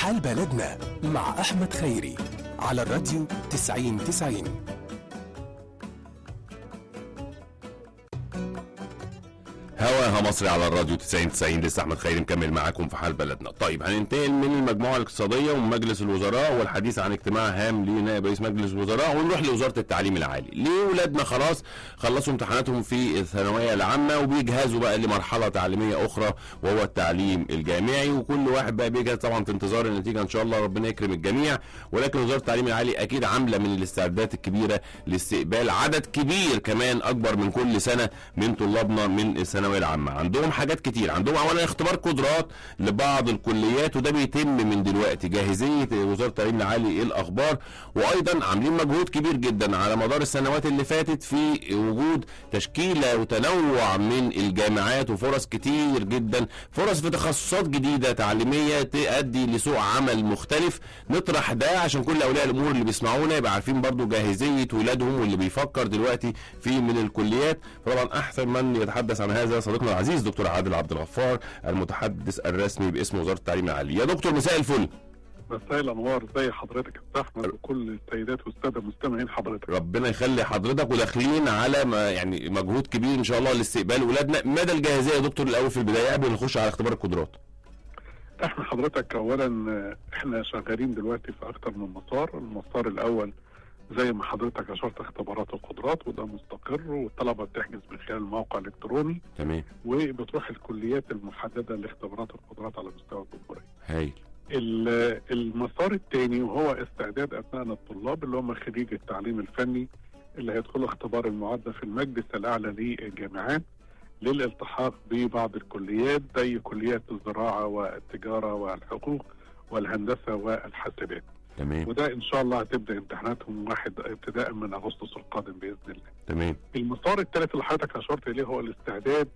حال بلدنا مع أحمد خيري على الراديو 90 90 هواها مصري على الراديو 90 90 لسه احمد خيري مكمل معاكم في حال بلدنا طيب هننتقل من المجموعه الاقتصاديه ومن مجلس الوزراء والحديث عن اجتماع هام لنائب رئيس مجلس الوزراء ونروح لوزاره التعليم العالي ليه ولادنا خلاص خلصوا امتحاناتهم في الثانويه العامه وبيجهزوا بقى لمرحله تعليميه اخرى وهو التعليم الجامعي وكل واحد بقى بيجهز طبعا في انتظار النتيجه ان شاء الله ربنا يكرم الجميع ولكن وزاره التعليم العالي اكيد عامله من الاستعدادات الكبيره لاستقبال عدد كبير كمان اكبر من كل سنه من طلابنا من الثانويه العامه عندهم حاجات كتير عندهم اولا اختبار قدرات لبعض الكليات وده بيتم من دلوقتي جاهزيه وزاره التعليم العالي ايه الاخبار وايضا عاملين مجهود كبير جدا على مدار السنوات اللي فاتت في وجود تشكيله وتنوع من الجامعات وفرص كتير جدا فرص في تخصصات جديده تعليميه تؤدي لسوق عمل مختلف نطرح ده عشان كل اولياء الامور اللي بيسمعونا يبقى عارفين برضو جاهزيه ولادهم واللي بيفكر دلوقتي في من الكليات طبعا احسن من يتحدث عن هذا صديقنا العزيز دكتور عادل عبد الغفار المتحدث الرسمي باسم وزاره التعليم العالي يا دكتور مساء الفل مساء الانوار زي حضرتك يا استاذ احمد وكل السيدات والساده مستمعين حضرتك ربنا يخلي حضرتك وداخلين على ما يعني مجهود كبير ان شاء الله لاستقبال ولادنا مدى الجاهزيه يا دكتور الاول في البدايه قبل ما نخش على اختبار القدرات احنا حضرتك اولا احنا شغالين دلوقتي في اكتر من مسار المسار الاول زي ما حضرتك اشرت اختبارات القدرات وده مستقر والطلبه بتحجز من خلال الموقع الالكتروني تمام وبتروح الكليات المحدده لاختبارات القدرات على مستوى الجمهوريه. هايل ال- المسار الثاني وهو استعداد ابنائنا الطلاب اللي هم خريج التعليم الفني اللي هيدخلوا اختبار المعادله في المجلس الاعلى للجامعات للالتحاق ببعض الكليات زي كليات الزراعه والتجاره والحقوق والهندسه والحاسبات تمام وده ان شاء الله هتبدا امتحاناتهم واحد ابتداء من اغسطس القادم باذن الله. تمام المسار الثالث اللي حضرتك اشرت اليه هو الاستعداد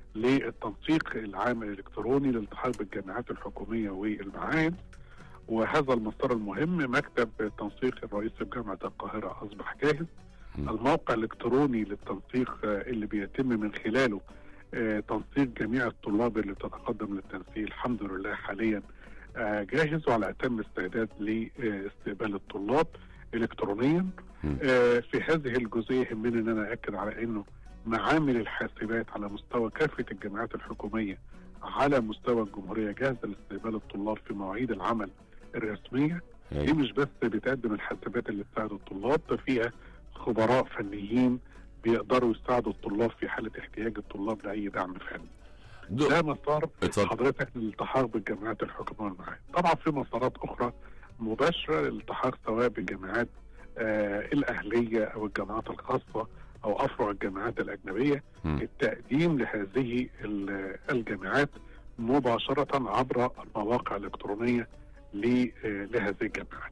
للتنسيق العام الالكتروني للالتحاق بالجامعات الحكوميه والمعاهد وهذا المسار المهم مكتب تنسيق الرئيس بجامعه القاهره اصبح جاهز م. الموقع الالكتروني للتنسيق آه، اللي بيتم من خلاله آه، تنسيق جميع الطلاب اللي بتتقدم للتنسيق الحمد لله حاليا آه، جاهز وعلى اتم استعداد لاستقبال الطلاب الكترونيا م. آه، في هذه الجزئيه يهمني ان انا اكد على انه معامل الحاسبات على مستوى كافه الجامعات الحكوميه على مستوى الجمهوريه جاهزه لاستقبال الطلاب في مواعيد العمل الرسميه دي هايل مش بس بتقدم الحاسبات اللي تساعد الطلاب ده فيها خبراء فنيين بيقدروا يساعدوا الطلاب في حاله احتياج الطلاب لاي دعم فني. دو- ده مسار اتفضل حضرتك للالتحاق بالجامعات الحكوميه والمعاهد. طبعا في مسارات اخرى مباشره للالتحاق سواء بالجامعات آه الاهليه او الجامعات الخاصه او افرع الجامعات الاجنبيه م. التقديم لهذه ال- الجامعات مباشره عبر المواقع الالكترونيه ل- آه، لهذه الجامعات.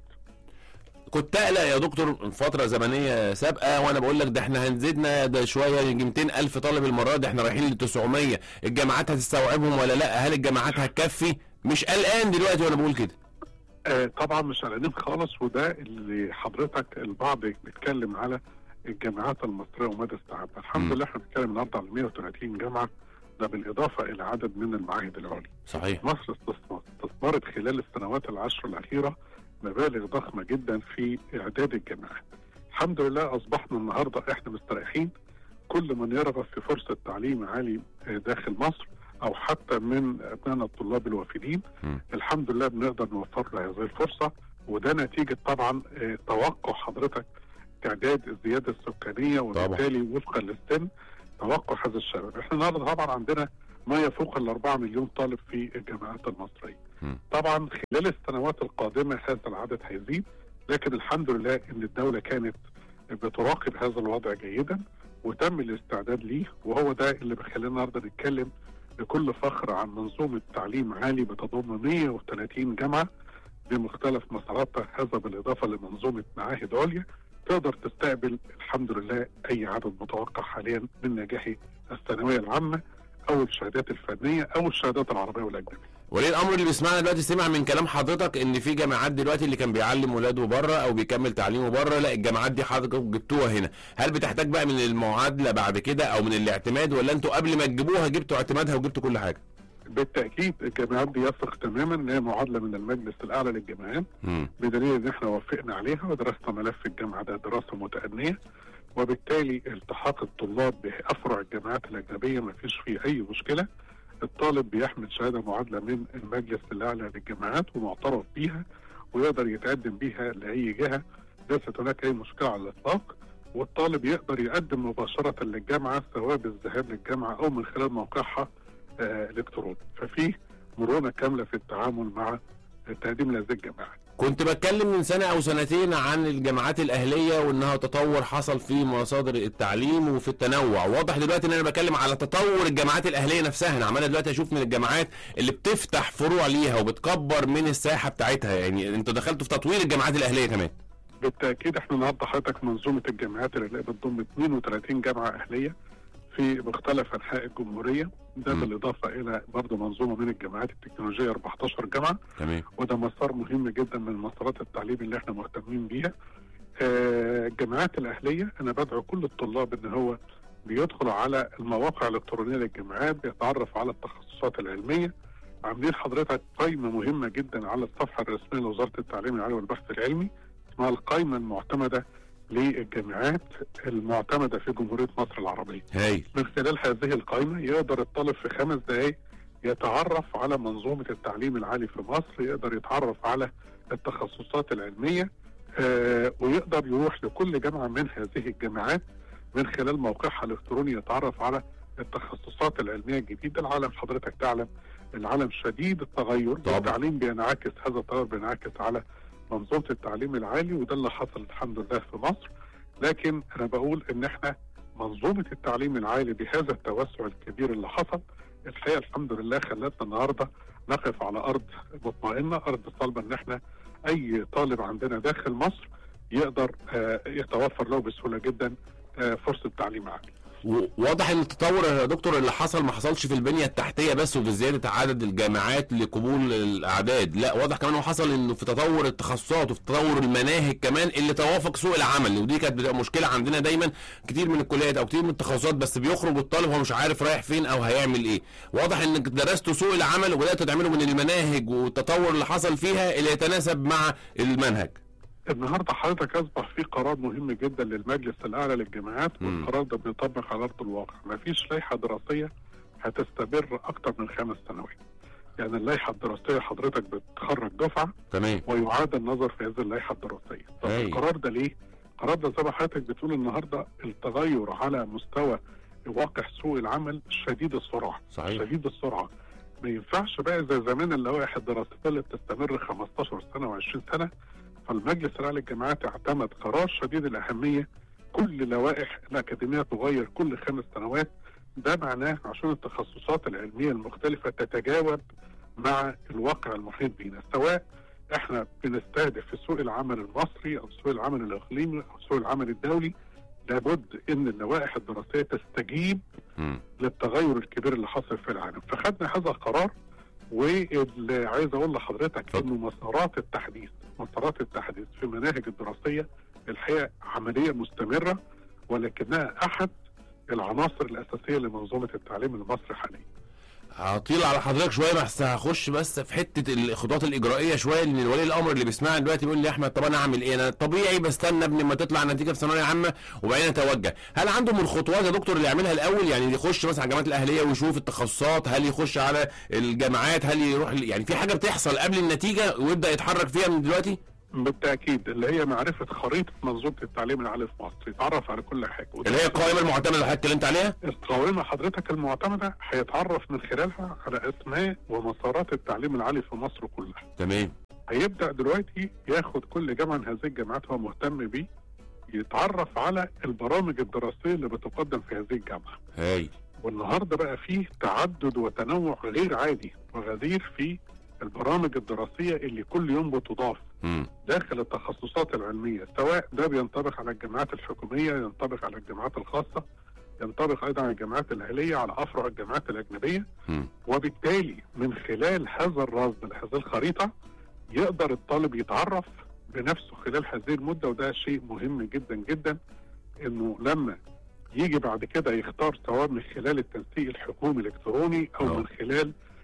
كنت اقلق يا دكتور فتره زمنيه سابقه وانا بقول لك ده احنا هنزيدنا ده شويه يجي 200 الف طالب المره دي احنا رايحين ل 900 الجامعات هتستوعبهم ولا لا هل الجامعات هتكفي مش قلقان دلوقتي وانا بقول كده آه طبعا مش قلقانين خالص وده اللي حضرتك البعض بيتكلم على الجامعات المصريه ومدى استيعابها، الحمد مم. لله احنا بنتكلم النهارده على 130 جامعه ده بالاضافه الى عدد من المعاهد العليا. صحيح مصر استثمر استثمرت خلال السنوات العشر الاخيره مبالغ ضخمه جدا في اعداد الجامعات. الحمد لله اصبحنا النهارده احنا مستريحين كل من يرغب في فرصه تعليم عالي آه، داخل مصر او حتى من ابنائنا الطلاب الوافدين مم. الحمد لله بنقدر نوفر له هذه الفرصه وده نتيجه طبعا آه، توقع حضرتك تعداد الزياده السكانيه وبالتالي وفقا للسن توقع هذا الشباب احنا النهارده طبعا عندنا ما يفوق ال 4 مليون طالب في الجامعات المصريه مم. طبعا خلال السنوات القادمه هذا العدد هيزيد لكن الحمد لله ان الدوله كانت بتراقب هذا الوضع جيدا وتم الاستعداد ليه وهو ده اللي بيخلينا النهارده نتكلم بكل فخر عن منظومه تعليم عالي بتضم 130 جامعه بمختلف مساراتها هذا بالاضافه لمنظومه معاهد عليا تقدر تستقبل الحمد لله اي عدد متوقع حاليا من نجاحي الثانويه العامه او الشهادات الفنيه او الشهادات العربيه والاجنبيه. وليه الامر اللي بيسمعنا دلوقتي سمع من كلام حضرتك ان في جامعات دلوقتي اللي كان بيعلم ولاده بره او بيكمل تعليمه بره لا الجامعات دي حضرتك جبتوها هنا هل بتحتاج بقى من المعادله بعد كده او من الاعتماد ولا انتوا قبل ما تجيبوها جبتوا اعتمادها وجبتوا كل حاجه بالتاكيد الجامعات دي يثق تماما ان هي معادله من المجلس الاعلى للجامعات مم. بدليل ان احنا وافقنا عليها ودرسنا ملف الجامعه ده دراسه متأنية وبالتالي التحاق الطلاب بافرع الجامعات الاجنبيه ما فيش فيه اي مشكله الطالب بيحمل شهاده معادله من المجلس الاعلى للجامعات ومعترف بيها ويقدر يتقدم بيها لاي جهه ليست هناك اي مشكله على الاطلاق والطالب يقدر يقدم مباشره للجامعه سواء بالذهاب للجامعه او من خلال موقعها آه الكتروني ففي مرونه كامله في التعامل مع تقديم هذه الجامعات كنت بتكلم من سنة أو سنتين عن الجامعات الأهلية وإنها تطور حصل في مصادر التعليم وفي التنوع واضح دلوقتي إن أنا بتكلم على تطور الجامعات الأهلية نفسها أنا عمال دلوقتي أشوف من الجامعات اللي بتفتح فروع ليها وبتكبر من الساحة بتاعتها يعني أنتوا دخلتوا في تطوير الجامعات الأهلية كمان بالتاكيد احنا النهارده حضرتك منظومه الجامعات اللي بتضم 32 جامعه اهليه في مختلف انحاء الجمهوريه ده م. بالاضافه الى برضه منظومه من الجامعات التكنولوجيه 14 جامعه تمام وده مسار مهم جدا من مسارات التعليم اللي احنا مهتمين بيها. آه، الجامعات الاهليه انا بدعو كل الطلاب ان هو بيدخلوا على المواقع الالكترونيه للجامعات بيتعرف على التخصصات العلميه عاملين حضرتك قائمه مهمه جدا على الصفحه الرسميه لوزاره التعليم العالي والبحث العلمي اسمها القائمه المعتمده للجامعات المعتمده في جمهوريه مصر العربيه. هايل من خلال هذه القائمة يقدر الطالب في خمس دقائق يتعرف على منظومة التعليم العالي في مصر يقدر يتعرف على التخصصات العلمية آه ويقدر يروح لكل جامعة من هذه الجامعات من خلال موقعها الإلكتروني يتعرف على التخصصات العلمية الجديدة العالم حضرتك تعلم العالم شديد التغير طبعا. التعليم بينعكس هذا التغير بينعكس على منظومة التعليم العالي وده اللي حصل الحمد لله في مصر لكن أنا بقول إن إحنا منظومة التعليم العالي بهذا التوسع الكبير اللي حصل الحقيقة الحمد لله خلتنا النهاردة نقف على أرض مطمئنة أرض صلبة إن إحنا أي طالب عندنا داخل مصر يقدر آه، يتوفر له بسهولة جدا آه، فرصة تعليم عالي و- واضح ان التطور يا دكتور اللي حصل ما حصلش في البنيه التحتيه بس وفي زياده عدد الجامعات لقبول الاعداد لا واضح كمان هو حصل انه في تطور التخصصات وفي تطور المناهج كمان اللي توافق سوق العمل ودي كانت بتبقى مشكله عندنا دايما كتير من الكليات او كتير من التخصصات بس بيخرج الطالب هو مش عارف رايح فين او هيعمل ايه واضح انك درستوا سوق العمل وبداتوا تعملوا من المناهج والتطور اللي حصل فيها اللي يتناسب مع المنهج النهارده حضرتك اصبح في قرار مهم جدا للمجلس الاعلى للجامعات مم. والقرار ده بيطبق على ارض الواقع ما فيش لائحه دراسيه هتستمر اكتر من خمس سنوات يعني اللائحه الدراسيه حضرتك بتخرج دفعه تمام ويعاد النظر في هذه اللائحه الدراسيه طب أي. القرار ده ليه؟ القرار ده زي ما حضرتك بتقول النهارده التغير على مستوى واقع سوق العمل شديد السرعه صحيح شديد السرعه ما ينفعش بقى زي زمان اللوائح الدراسيه اللي بتستمر 15 سنه و20 سنه فالمجلس الاعلى للجامعات اعتمد قرار شديد الاهميه كل لوائح الاكاديميه تغير كل خمس سنوات ده معناه عشان التخصصات العلميه المختلفه تتجاوب مع الواقع المحيط بينا سواء احنا بنستهدف في سوق العمل المصري او سوق العمل الاقليمي او سوق العمل الدولي لابد ان اللوائح الدراسيه تستجيب مم. للتغير الكبير اللي حصل في العالم فخدنا هذا القرار واللي عايز اقول لحضرتك اتفضل. انه مسارات التحديث مسارات التحديث في المناهج الدراسيه الحقيقه عمليه مستمره ولكنها احد العناصر الاساسيه لمنظومه التعليم المصري حاليا هطيل على حضرتك شويه بس هخش بس في حته الخطوات الاجرائيه شويه لان ولي الامر اللي بيسمعني دلوقتي بيقول لي يا احمد طب انا اعمل ايه؟ انا طبيعي بستنى ابني ما تطلع النتيجه في ثانويه عامه وبعدين اتوجه، هل عنده من الخطوات يا دكتور اللي يعملها الاول يعني يخش مثلا على الجامعات الاهليه ويشوف التخصصات، هل يخش على الجامعات، هل يروح يعني في حاجه بتحصل قبل النتيجه ويبدا يتحرك فيها من دلوقتي؟ بالتاكيد اللي هي معرفه خريطه منظومه التعليم العالي في مصر يتعرف على كل حاجه اللي هي القائمه المعتمده اللي حضرتك اتكلمت عليها؟ القوائم حضرتك المعتمده هيتعرف من خلالها على اسماء ومسارات التعليم العالي في مصر كلها تمام هيبدا دلوقتي ياخد كل جامعه من هذه الجامعات هو مهتم بيه يتعرف على البرامج الدراسيه اللي بتقدم في هذه الجامعه هاي والنهارده بقى فيه تعدد وتنوع غير عادي وغزير في البرامج الدراسيه اللي كل يوم بتضاف امم داخل التخصصات العلميه سواء ده بينطبق على الجامعات الحكوميه ينطبق على الجامعات الخاصه ينطبق ايضا على الجامعات الاهليه على افرع الجامعات الاجنبيه امم وبالتالي من خلال هذا الرصد هذه الخريطه يقدر الطالب يتعرف بنفسه خلال هذه المده وده شيء مهم جدا جدا انه لما يجي بعد كده يختار سواء من خلال التنسيق الحكومي الالكتروني او آه. من خلال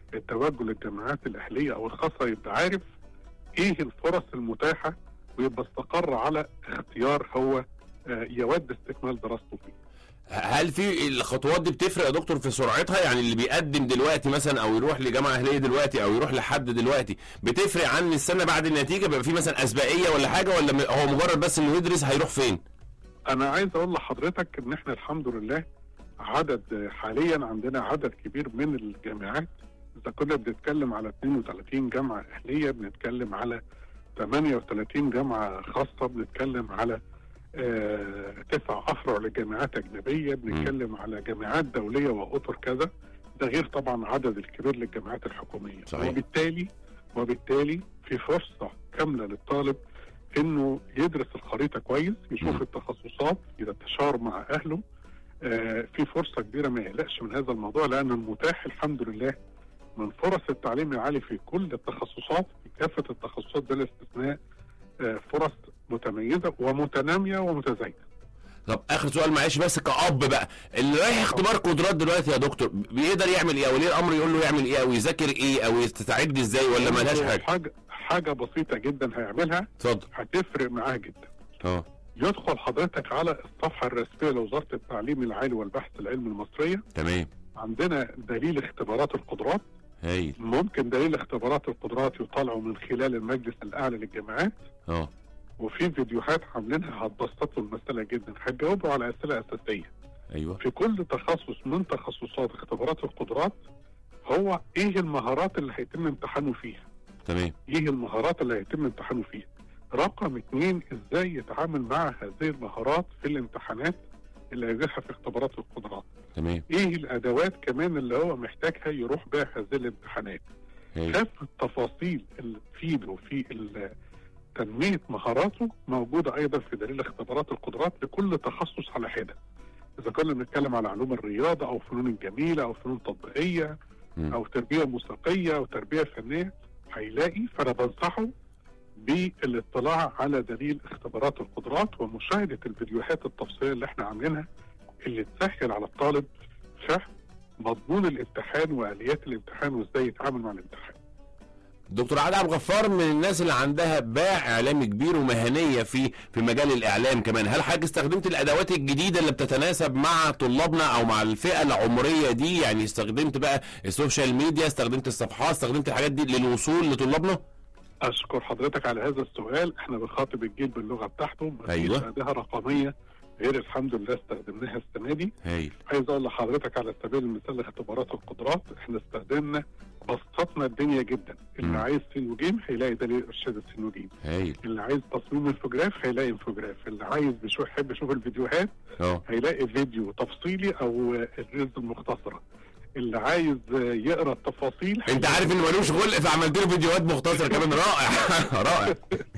التوجه للجامعات الاهليه او الخاصه يبقى عارف ايه الفرص المتاحه ويبقى استقر على اختيار هو آه، يود استكمال دراسته فيه. هل في الخطوات دي بتفرق يا دكتور في سرعتها يعني اللي بيقدم دلوقتي مثلا او يروح لجامعه اهليه دلوقتي او يروح لحد دلوقتي بتفرق عن السنه بعد النتيجه بيبقى في مثلا اسبقيه ولا حاجه ولا م- هو مجرد بس انه يدرس هيروح فين انا عايز اقول لحضرتك ان احنا الحمد لله عدد حاليا عندنا عدد كبير من الجامعات اذا كنا بنتكلم على 32 جامعه اهليه بنتكلم على 38 جامعه خاصه بنتكلم على آه، تسع افرع لجامعات اجنبيه بنتكلم على جامعات دوليه واطر كذا ده غير طبعا عدد الكبير للجامعات الحكوميه صحيح. وبالتالي وبالتالي في فرصه كامله للطالب انه يدرس الخريطه كويس يشوف مم. التخصصات يتشاور مع اهله آه في فرصه كبيره ما يقلقش من هذا الموضوع لان المتاح الحمد لله من فرص التعليم العالي في كل التخصصات في كافه التخصصات بلا استثناء آه فرص متميزه ومتناميه ومتزايده طب اخر سؤال معلش بس كأب بقى اللي رايح اختبار قدرات دلوقتي يا دكتور بيقدر يعمل ايه او ولي الامر يقول له يعمل ايه او يذاكر ايه او يستعد ازاي ولا ملهاش حاجه حاجه حاجه بسيطه جدا هيعملها اتفضل هتفرق معاه جدا اه يدخل حضرتك على الصفحه الرسميه لوزاره التعليم العالي والبحث العلمي المصريه تمام عندنا دليل اختبارات القدرات هايل ممكن دليل اختبارات القدرات يطالعوا من خلال المجلس الاعلى للجامعات اه وفي فيديوهات عاملينها هتبسط له المساله جدا هتجاوبوا على اسئله اساسيه ايوه في كل تخصص من تخصصات اختبارات القدرات هو ايه المهارات اللي هيتم امتحانه فيها تمام ايه المهارات اللي هيتم امتحانه فيها رقم اتنين ازاي يتعامل مع هذه المهارات في الامتحانات اللي هيجيبها في اختبارات القدرات تمام ايه الادوات كمان اللي هو محتاجها يروح بها هذه الامتحانات هايل كافة التفاصيل اللي تفيده في ال- تنمية مهاراته موجودة أيضا في دليل اختبارات القدرات لكل تخصص على حدة إذا كنا بنتكلم على علوم الرياضة أو فنون الجميلة أو فنون تطبيقية مم. أو تربية موسيقية أو تربية فنية هيلاقي فأنا بنصحه بالاطلاع على دليل اختبارات القدرات ومشاهدة الفيديوهات التفصيلية اللي احنا عاملينها اللي تسهل على الطالب فهم مضمون الامتحان واليات الامتحان وازاي يتعامل مع الامتحان دكتور عادل عبد الغفار من الناس اللي عندها باع اعلامي كبير ومهنيه في في مجال الاعلام كمان هل حضرتك استخدمت الادوات الجديده اللي بتتناسب مع طلابنا او مع الفئه العمريه دي يعني استخدمت بقى السوشيال ميديا استخدمت الصفحات استخدمت الحاجات دي للوصول لطلابنا اشكر حضرتك على هذا السؤال احنا بنخاطب الجيل باللغه بتاعته مفيش أيوة. اداه رقميه غير الحمد لله استخدمناها السنه دي هايل عايز اقول لحضرتك على سبيل المثال اختبارات القدرات احنا استخدمنا بسطنا الدنيا جدا اللي مم. عايز سينوجيم هيلاقي دليل ارشاد السينوجيم هايل اللي عايز تصميم انفوجراف هيلاقي انفوجراف اللي عايز بيشوف يحب يشوف الفيديوهات اه هيلاقي فيديو تفصيلي او الريلز المختصره اللي عايز يقرا التفاصيل انت عارف ان ملوش خلق فعملت له فيديوهات مختصره كمان رائع رائع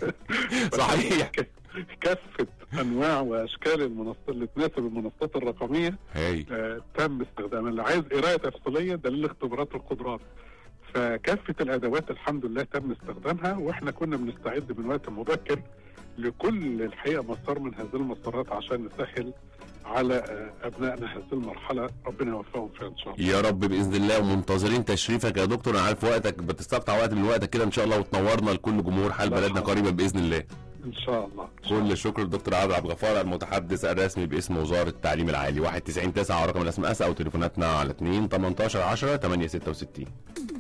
صحيح كافه انواع واشكال المنصات اللي تناسب المنصات الرقميه هايل آه تم استخدامها اللي عايز قرايه تفصيليه دليل اختبارات القدرات فكافه الادوات الحمد لله تم استخدامها واحنا كنا بنستعد من وقت مبكر لكل الحقيقه مسار من هذه المسارات عشان نسهل على آه ابنائنا هذه المرحله ربنا يوفقهم فيها ان شاء الله يا رب باذن الله ومنتظرين تشريفك يا دكتور انا عارف وقتك بتستقطع وقت من وقتك كده ان شاء الله وتنورنا لكل جمهور حال الله بلدنا يرحمه. قريبا باذن الله ان شاء الله كل الشكر للدكتور عادل عبد الغفار المتحدث الرسمي باسم وزاره التعليم العالي 199 9 رقم الاس ام اس او تليفوناتنا على 2 18 10 866